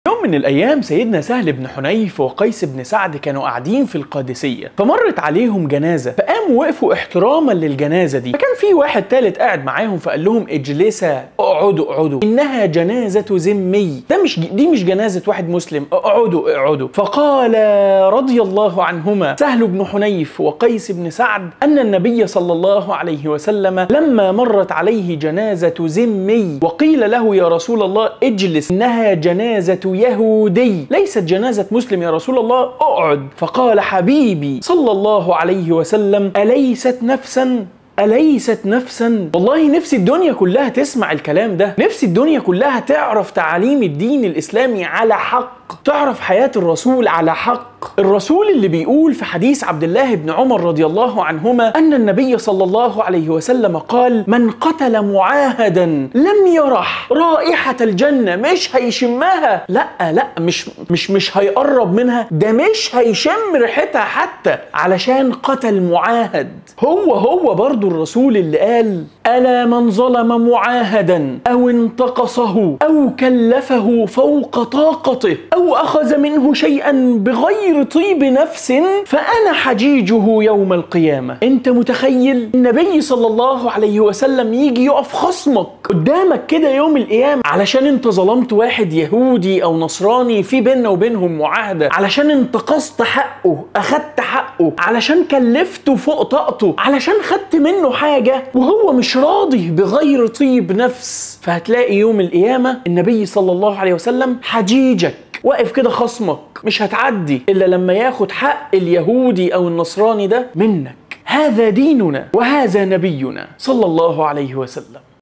يوم من الايام سيدنا سهل بن حنيف وقيس بن سعد كانوا قاعدين في القادسيه فمرت عليهم جنازه فقاموا وقفوا احتراما للجنازه دي فكان في واحد تالت قاعد معاهم فقال لهم اجلسا اقعدوا اقعدوا انها جنازه ذمي ده مش دي مش جنازه واحد مسلم اقعدوا اقعدوا فقال رضي الله عنهما سهل بن حنيف وقيس بن سعد ان النبي صلى الله عليه وسلم لما مرت عليه جنازه ذمي وقيل له يا رسول الله اجلس انها جنازه يهودي ليست جنازه مسلم يا رسول الله اقعد فقال حبيبي صلى الله عليه وسلم اليست نفسا أليست نفسا؟ والله نفسي الدنيا كلها تسمع الكلام ده، نفسي الدنيا كلها تعرف تعاليم الدين الإسلامي على حق، تعرف حياة الرسول على حق، الرسول اللي بيقول في حديث عبد الله بن عمر رضي الله عنهما أن النبي صلى الله عليه وسلم قال: من قتل معاهدا لم يرح رائحة الجنة مش هيشمها، لا لا مش مش مش هيقرب منها، ده مش هيشم ريحتها حتى علشان قتل معاهد، هو هو برضه الرسول اللي قال ألا من ظلم معاهدا أو انتقصه أو كلفه فوق طاقته أو أخذ منه شيئا بغير طيب نفس فأنا حجيجه يوم القيامة أنت متخيل النبي صلى الله عليه وسلم يجي يقف خصمك قدامك كده يوم القيامة علشان انت ظلمت واحد يهودي أو نصراني في بيننا وبينهم معاهدة علشان انتقصت حقه أخدت حقه علشان كلفته فوق طاقته علشان خدت منه حاجة وهو مش راضي بغير طيب نفس فهتلاقي يوم القيامة النبي صلى الله عليه وسلم حجيجك واقف كده خصمك مش هتعدي إلا لما ياخد حق اليهودي أو النصراني ده منك هذا ديننا وهذا نبينا صلى الله عليه وسلم